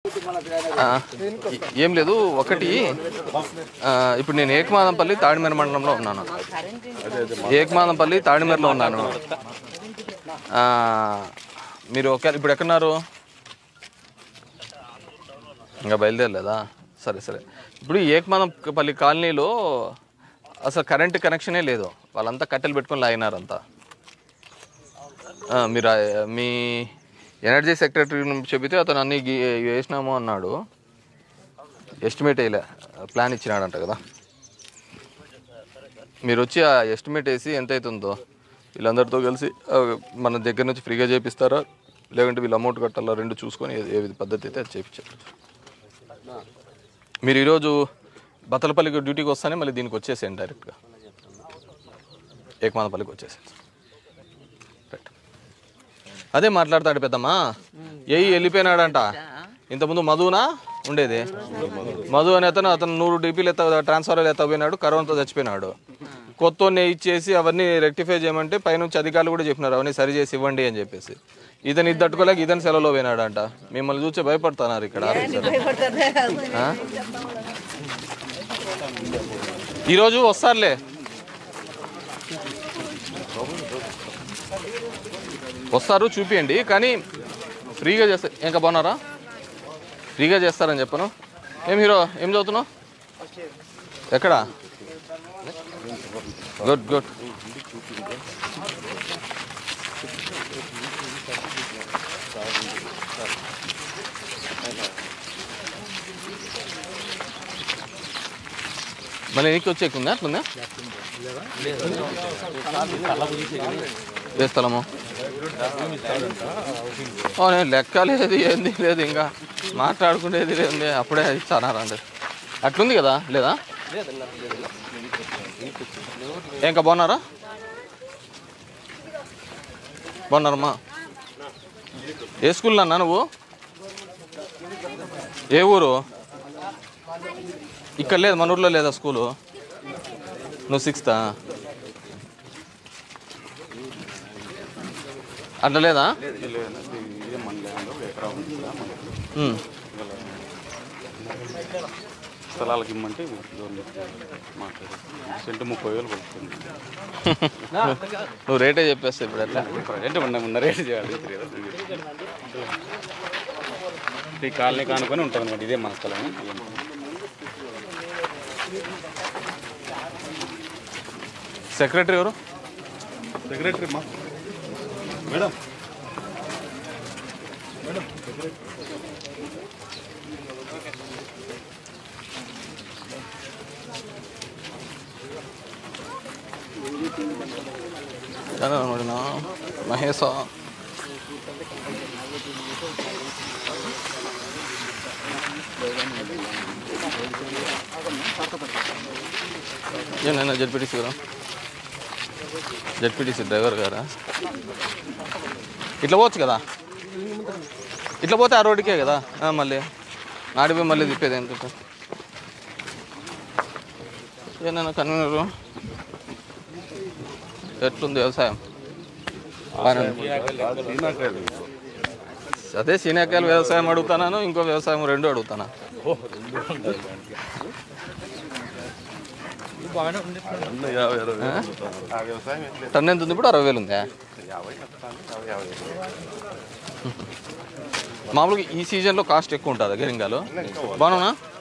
ఆ, ఏం లేదు ఒకటి ఆ, ఇప్పుడు నేను ఏకమాదంపల్లి తాడిమేర మండలంలో ఉన్నాను ఏకమాదంపల్లి తాడిమేరలో ఉన్నాను ఆ, మీరు ఒక ఇప్పుడు ఎక్కడున్నారు ఇంకా బయలుదేరలేదా సరే సరే ఇప్పుడు ఏకమాదంపల్లి కాలనీలో అసలు కరెంట్ కనెక్షనే లేదు వాళ్ళంతా కట్టెలు పెట్టుకొని లాగినారంతా ఆ, మీరు ఆ- మీ ఎనర్జీ సెక్రటరీ చెబితే అతను అన్ని గీ- వేసినాము అన్నాడు ఎస్టిమేట్ వేయలే ప్లాన్ ఇచ్చినాడంట కదా మీరు వచ్చి ఆ ఎస్టిమేట్ వేసి ఎంత అవుతుందో వీళ్ళందరితో కలిసి ఆ, మన దగ్గర నుంచి ఫ్రీగా చేపిస్తారా లేదంటే వీళ్ళు అమౌంట్ కట్టాలా రెండు చూసుకొని ఏ- ఏ పద్ధతి అయితే అది చేపించారు మీరు ఈరోజు బత్తలపల్లికి డ్యూటీకి వస్తానే మళ్ళీ దీనికి వచ్చేసేయండి డైరెక్ట్గా ఏకమాదపల్లికి వచ్చేసేయండి రైట్ అదే మాట్లాడతాడు పెద్దమ్మా ఏయి వెళ్ళిపోయినాడంట ఇంతకుముందు మధునా ఉండేది మధు అనే అతను అతను నూరు డీపీలు ఎత్త ట్రాన్స్ఫర్ ఎత్తపోయినాడు కరోనాతో చచ్చిపోయినాడు కొత్త ఇచ్చేసి అవన్నీ రెక్టిఫై చేయమంటే పైనుంచి అధికారులు కూడా చెప్పినారు అవన్నీ సరి చేసి ఇవ్వండి అని చెప్పేసి ఇతను ఇది తట్టుకోలేక ఇతను సెలవులో పోయినాడంట మిమ్మల్ని చూసి భయపడుతున్నారు ఇక్కడ ఆ? ఈరోజు వస్తారులే వస్తారు చూపియండి కానీ ఫ్రీగా చేస్తారు ఇంకా బాగున్నారా ఫ్రీగా చేస్తారని చెప్పను ఏం హీరో ఏం చదువుతున్నావు ఎక్కడ గుడ్ గుడ్ మళ్ళీ ఎనికి వచ్చేకుందా అట్లుందా ఏ స్థలము ఓ, నేను లెక్క లేదు ఏంది లేదు ఇంకా మాట్లాడుకునేది లేదు అప్పుడే ఇస్తానారండి అట్లుంది కదా లేదా ఇంకా బాగున్నారా బాగున్నారమ్మా ఏ స్కూల్లో అన్నా నువ్వు ఏ ఊరు ఇక్కడ లేదు మన ఊర్లో లేదా స్కూలు నువ్వు సిక్స్తా అట్లా లేదా ఉమ్. స్థలాలకు ఇమ్మంటే గవర్నమెంట్ మాట్లాడి సెంటు ముప్పై వేలు పడుతుంది నువ్వు రేటే చెప్పేస్తా ఇప్పుడు ఎట్లా ప్రజెంట్ ఉన్న ఉన్న రేటు చేయాలి ఈ కాలనీ కానుకొని ఉంటుంది అనమాట ఇదే మన స్థలం సెక్రటరీ ఎవరు సెక్రటరీ మా మేడం ಯಾರು ನೋಡಿನ ಮಹೇಶ ఏనైనా జడ్పీటీసీ గారు జడ్పీటీసీ డ్రైవర్ గారా ఇట్లా పోవచ్చు కదా ఇట్లా పోతే ఆ రోడ్డుకే కదా ఆ, మళ్ళీ ఆడిపోయి మళ్ళీ తిప్పేది ఎందుకు ఏనైనా కన్వీనరు ఎట్లుంది వ్యవసాయం బాగానే ఉంది. అదే శీనాకాయలు వ్యవసాయం అడుగుతాను ఇంకో వ్యవసాయం రెండు అడుగుతానా టన్ ఎంత ఉంది ఇప్పుడు అరవై వేలు ఉందా మామూలుగా ఈ సీజన్లో కాస్ట్ ఎక్కువ ఉంటుందా గరింగాలు బాగున్నా